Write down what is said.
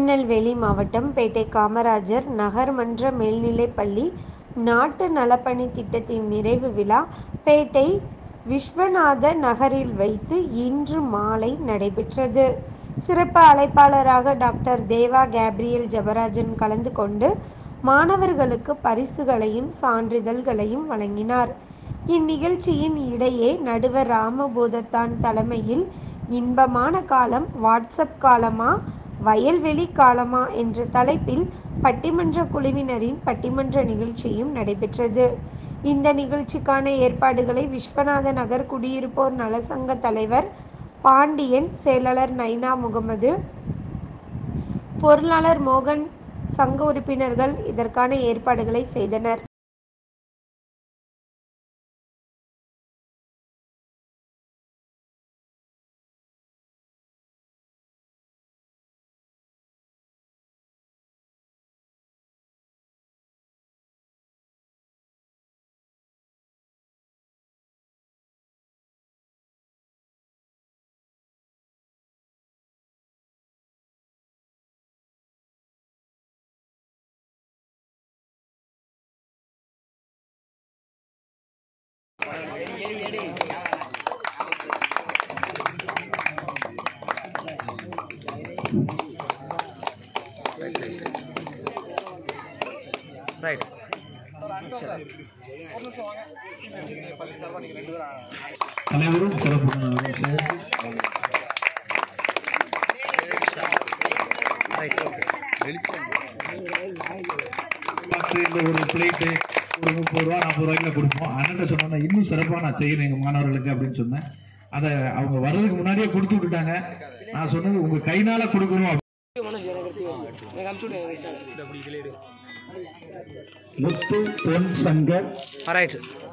திருநெல்வேலி மாவட்டம் பேட்டை காமராஜர் நகர்மன்ற மேல்நிலைப்பள்ளி நாட்டு நலப்பணி திட்டத்தின் நிறைவு விழா பேட்டை விஸ்வநாத நகரில் வைத்து இன்று மாலை நடைபெற்றது. சிறப்பு அழைப்பாளராக டாக்டர் தேவா கேப்ரியல் ஜெபராஜன் கலந்து கொண்டு மாணவர்களுக்கு பரிசுகளையும் சான்றிதழ்களையும் வழங்கினார். இந்நிகழ்ச்சியின் இடையே நடுவர் ராமபூதத்தான் தலைமையில் இன்பமான காலம் வாட்ஸ்அப் காலமா வயல்வெளி காலமா என்ற தலைப்பில் பட்டிமன்ற குழுவினரின் பட்டிமன்ற நிகழ்ச்சியும் நடைபெற்றது. இந்த நிகழ்ச்சிக்கான ஏற்பாடுகளை விஸ்வநாத நகர் குடியிருப்போர் நலச்சங்க தலைவர் பாண்டியன் செயலாளர் நைனா முகமது பொருளாளர் மோகன் சங்க உறுப்பினர்கள் இதற்கான ஏற்பாடுகளை செய்தனர். ரைட் அனைவரும் சிறப்பு சார் ரைட் ஓகே இந்த ஒரு பிளேட்டு ஒரு முப்பது ரூபா நாற்பது ரூபாய்க்குள்ள கொடுப்போம் அண்ணன் சொன்னா இன்னும் சிறப்பாக நான் செய்யணும் எங்க மாணவர்களுக்கு அப்படின்னு சொன்னேன் அதை அவங்க வர்றதுக்கு முன்னாடியே கொடுத்து விட்டுட்டாங்க நான் சொன்னது உங்க கைனால கொடுக்கணும் முத்து பொன் சங்கர் ரைட்